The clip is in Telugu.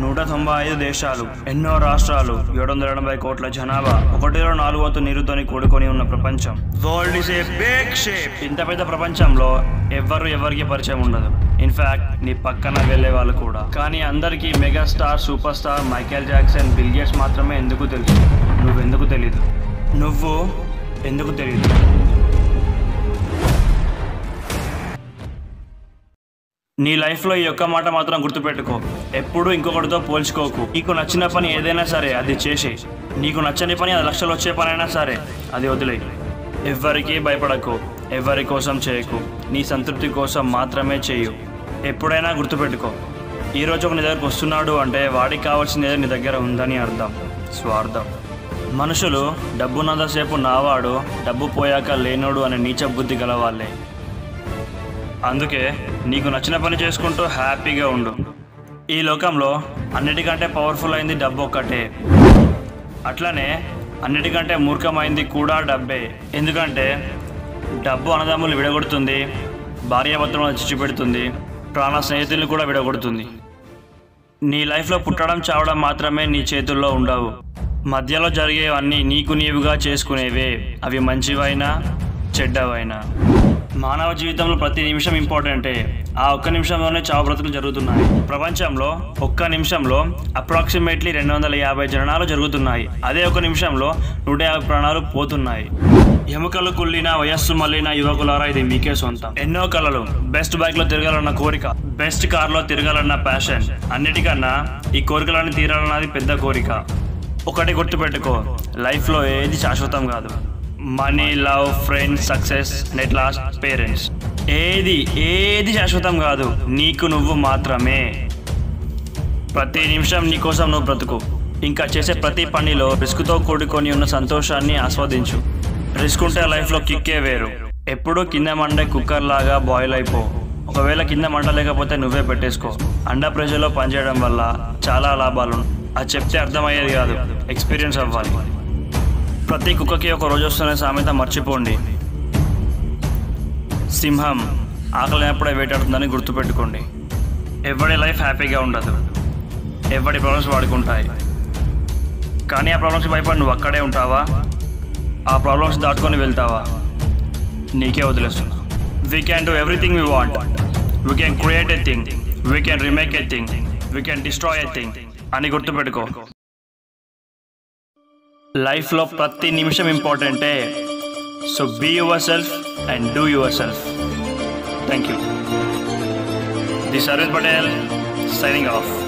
నూట తొంభై ఐదు దేశాలు ఎన్నో రాష్ట్రాలు ఏడు వందల ఎనభై కోట్ల జనాభా ఒకటిలో నాలుగు వంతు నీరుతోని కూడుకొని ఉన్న ప్రపంచం world is a big shape ఇంత పెద్ద ప్రపంచంలో ఎవ్వరు ఎవరికి పరిచయం ఉండదు ఇన్ఫాక్ట్ నీ పక్కన వెళ్ళే వాళ్ళు కూడా కానీ అందరికీ mega star super star Michael Jackson Bill Gates మాత్రమే ఎందుకు తెలుసు నువ్వెందుకు తెలీదు నువ్వు ఎందుకు తెలీదు నీ లైఫ్లో ఈ ఒక్క మాట మాత్రం గుర్తుపెట్టుకో ఎప్పుడు ఇంకొకటితో పోల్చుకోకు నీకు నచ్చిన పని ఏదైనా సరే అది చేసే నీకు నచ్చని పని అది లక్షలు వచ్చే పని అయినా సరే అది వదిలే ఎవ్వరికీ భయపడకు ఎవరి కోసం చేయకు నీ సంతృప్తి కోసం మాత్రమే చేయు ఎప్పుడైనా గుర్తుపెట్టుకో ఈరోజు ఒక నీ దగ్గరకు వస్తున్నాడు అంటే వాడికి కావాల్సింది ఏదో నీ దగ్గర ఉందని అర్థం స్వార్థం మనుషులు డబ్బున్నంతసేపు నావాడు డబ్బు పోయాక లేనోడు అనే నీచ బుద్ధి గలవాళ్ళే అందుకే నీకు నచ్చిన పని చేసుకుంటూ హ్యాపీగా ఉండు ఈ లోకంలో అన్నిటికంటే పవర్ఫుల్ అయింది డబ్బు ఒక్కటే అట్లనే అన్నిటికంటే మూర్ఖమైంది కూడా డబ్బే ఎందుకంటే డబ్బు అన్నదమ్ములు విడగొడుతుంది భార్యాభర్తలను చిచ్చు పెడుతుంది ప్రాణ స్నేహితుల్ని కూడా విడగొడుతుంది నీ లైఫ్లో పుట్టడం చావడం మాత్రమే నీ చేతుల్లో ఉండవు మధ్యలో జరిగేవన్నీ నీకు నీవుగా చేసుకునేవే అవి మంచివైనా చెడ్డవైనా మానవ జీవితంలో ప్రతి నిమిషం ఇంపార్టెంటే ఆ ఒక్క నిమిషంలోనే చావు బ్రతుకులు జరుగుతున్నాయి ప్రపంచంలో ఒక్క నిమిషంలో అప్రాక్సిమేట్లీ రెండు వందల యాభై జననాలు జరుగుతున్నాయి అదే ఒక నిమిషంలో నూట యాభై ప్రాణాలు పోతున్నాయి ఎముకలు కుళ్ళిన వయస్సు మళ్ళిన యువకులారా ఇది మీకే సొంతం ఎన్నో కళలు బెస్ట్ బైక్ లో తిరగాలన్న కోరిక బెస్ట్ కార్ లో తిరగాలన్న ప్యాషన్ అన్నిటికన్నా ఈ కోరికలన్నీ తీరాలన్నది పెద్ద కోరిక ఒకటి గుర్తుపెట్టుకో లైఫ్లో ఏది శాశ్వతం కాదు money love friends success net last parents ఏది ఏది శాశ్వతం కాదు నీకు నువ్వు మాత్రమే ప్రతి నిమిషం నీ కోసం నువ్వు బ్రతుకు ఇంకా చేసే ప్రతి పనిలో రిస్క్తో కూడుకొని ఉన్న సంతోషాన్ని ఆస్వాదించు రిస్క్ ఉంటే లైఫ్లో కిక్కే వేరు ఎప్పుడూ కింద మండే కుక్కర్ లాగా బాయిల్ అయిపో ఒకవేళ కింద మంట లేకపోతే నువ్వే పెట్టేసుకో అండర్ ప్రెషర్లో పనిచేయడం వల్ల చాలా లాభాలు అది చెప్తే అర్థమయ్యేది కాదు ఎక్స్పీరియన్స్ అవ్వాలి ప్రతి కుక్కకి ఒక రోజు వస్తున్న సామెత మర్చిపోండి సింహం ఆకలినప్పుడే వేటాడుతుందని గుర్తుపెట్టుకోండి ఎవడి లైఫ్ హ్యాపీగా ఉండదు ఎవడి ప్రాబ్లమ్స్ వాడుకుంటాయి కానీ ఆ ప్రాబ్లమ్స్ భయపడి నువ్వు అక్కడే ఉంటావా ఆ ప్రాబ్లమ్స్ దాటుకొని వెళ్తావా నీకే వదిలేస్తున్నా we can do everything we want we can create a thing we can remake a thing we can destroy a thing అని గుర్తుపెట్టుకో లైఫ్లో ప్రతి నిమిషం ఇంపార్టెంటే so be yourself and do yourself thank you the service Patel signing of